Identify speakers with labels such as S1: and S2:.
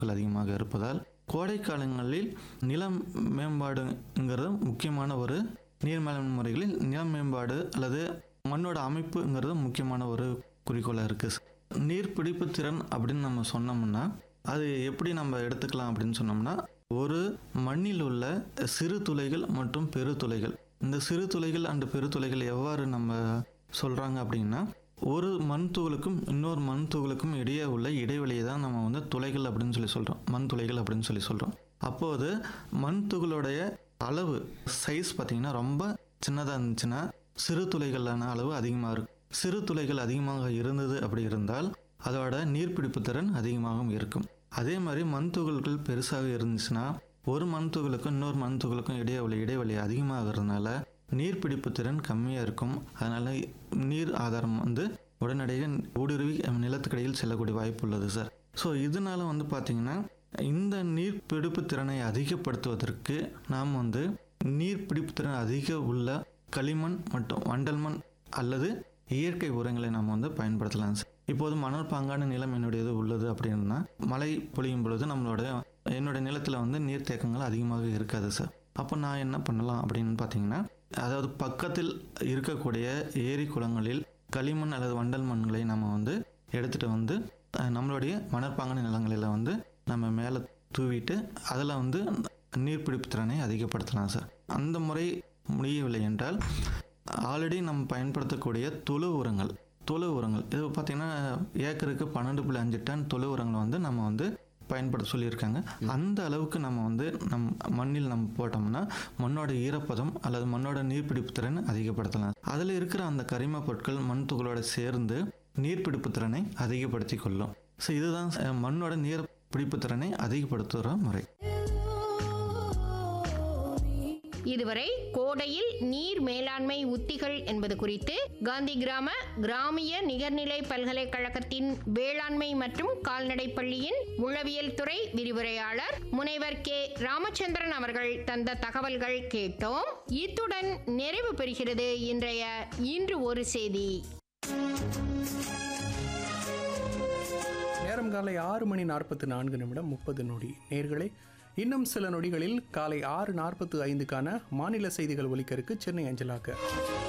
S1: அதிகமாக இருப்பதால் கோடை காலங்களில் நிலம் மேம்பாடுங்கிறது முக்கியமான ஒரு நீர் மேலாண்மை முறைகளில் நிலம் மேம்பாடு அல்லது மண்ணோட அமைப்புங்கிறது முக்கியமான ஒரு குறிக்கோளாக இருக்குது நீர் பிடிப்பு திறன் அப்படின்னு நம்ம சொன்னோம்னா அது எப்படி நம்ம எடுத்துக்கலாம் அப்படின்னு சொன்னோம்னா ஒரு மண்ணில் உள்ள சிறு துளைகள் மற்றும் பெருத்துளைகள் இந்த சிறு துளைகள் அண்டு பெருத்துளைகள் எவ்வாறு நம்ம சொல்கிறாங்க அப்படின்னா ஒரு மண் துகளுக்கும் இன்னொரு மண் துகளுக்கும் இடையே உள்ள இடைவெளியை தான் நம்ம வந்து துளைகள் அப்படின்னு சொல்லி சொல்கிறோம் மண் துளைகள் அப்படின்னு சொல்லி சொல்கிறோம் அப்போது மண் துகளுடைய அளவு சைஸ் பார்த்திங்கன்னா ரொம்ப சின்னதாக இருந்துச்சுன்னா சிறு துளைகளான அளவு அதிகமாக இருக்கும் சிறு துளைகள் அதிகமாக இருந்தது அப்படி இருந்தால் அதோட நீர்பிடிப்பு திறன் அதிகமாகவும் இருக்கும் அதே மாதிரி மண் துகள்கள் பெருசாக இருந்துச்சுன்னா ஒரு மண் துகளுக்கும் இன்னொரு மண் துகளுக்கும் இடையே உள்ள இடைவெளி அதிகமாகிறதுனால நீர்பிடிப்பு திறன் கம்மியாக இருக்கும் அதனால் நீர் ஆதாரம் வந்து உடனடியாக ஊடுருவி நிலத்துக்கடியில் செல்லக்கூடிய வாய்ப்பு உள்ளது சார் ஸோ இதனால வந்து பார்த்திங்கன்னா இந்த நீர் பிடிப்பு திறனை அதிகப்படுத்துவதற்கு நாம் வந்து நீர் பிடிப்பு திறன் அதிக உள்ள களிமண் மற்றும் வண்டல் மண் அல்லது இயற்கை உரங்களை நாம் வந்து பயன்படுத்தலாம் சார் இப்போது மணல் பாங்கான நிலம் என்னுடையது உள்ளது அப்படின்னா மழை பொழியும் பொழுது நம்மளோட என்னுடைய நிலத்தில் வந்து நீர்த்தேக்கங்கள் அதிகமாக இருக்காது சார் அப்போ நான் என்ன பண்ணலாம் அப்படின்னு பார்த்தீங்கன்னா அதாவது பக்கத்தில் இருக்கக்கூடிய ஏரி குளங்களில் களிமண் அல்லது வண்டல் மண்களை நம்ம வந்து எடுத்துகிட்டு வந்து அஹ், நம்மளுடைய மணற்பாங்கான நிலங்களில் வந்து நம்ம மேலே தூவிட்டு அதில் வந்து நீர்பிடிப்பு திறனை அதிகப்படுத்தலாம் சார் அந்த முறை முடியவில்லை என்றால் ஆல்ரெடி நம்ம பயன்படுத்தக்கூடிய தொழு உரங்கள் தொழு உரங்கள் இது பார்த்திங்கன்னா ஏக்கருக்கு பன்னெண்டு புள்ளி அஞ்சு டன் தொழு உரங்களை வந்து நம்ம வந்து பயன்படுத்த சொல்லியிருக்காங்க அந்த அளவுக்கு நம்ம வந்து நம் மண்ணில் நம்ம போட்டோம்னா மண்ணோட ஈரப்பதம் அல்லது மண்ணோட நீர்பிடிப்பு திறன் அதிகப்படுத்தலாம் அதில் இருக்கிற அந்த கரிம பொருட்கள் மண் துகளோட சேர்ந்து நீர்பிடிப்பு திறனை அதிகப்படுத்தி கொள்ளும் ஸோ இதுதான் அஹ், மண்ணோட நீர் பிடிப்பு திறனை அதிகப்படுத்துகிற முறை
S2: இதுவரை கோடையில் நீர் மேலாண்மை உத்திகள் என்பது குறித்து காந்தி கிராம கிராமிய நிகர்நிலை பல்கலைக்கழகத்தின் வேளாண்மை மற்றும் கால்நடை பள்ளியின் உளவியல் துறை விரிவுரையாளர் முனைவர் கே ராமச்சந்திரன் அவர்கள் தந்த தகவல்கள் கேட்டோம் இத்துடன் நிறைவு பெறுகிறது இன்றைய இன்று ஒரு செய்தி
S3: நேரம் காலை ஆறு மணி நாற்பத்தி நான்கு நிமிடம் முப்பது நொடி நேர்களை இன்னும் சில நொடிகளில் காலை ஆறு நாற்பத்து ஐந்துக்கான மாநில செய்திகள் ஒலிக்கருக்கு சென்னை அஞ்சலாக்க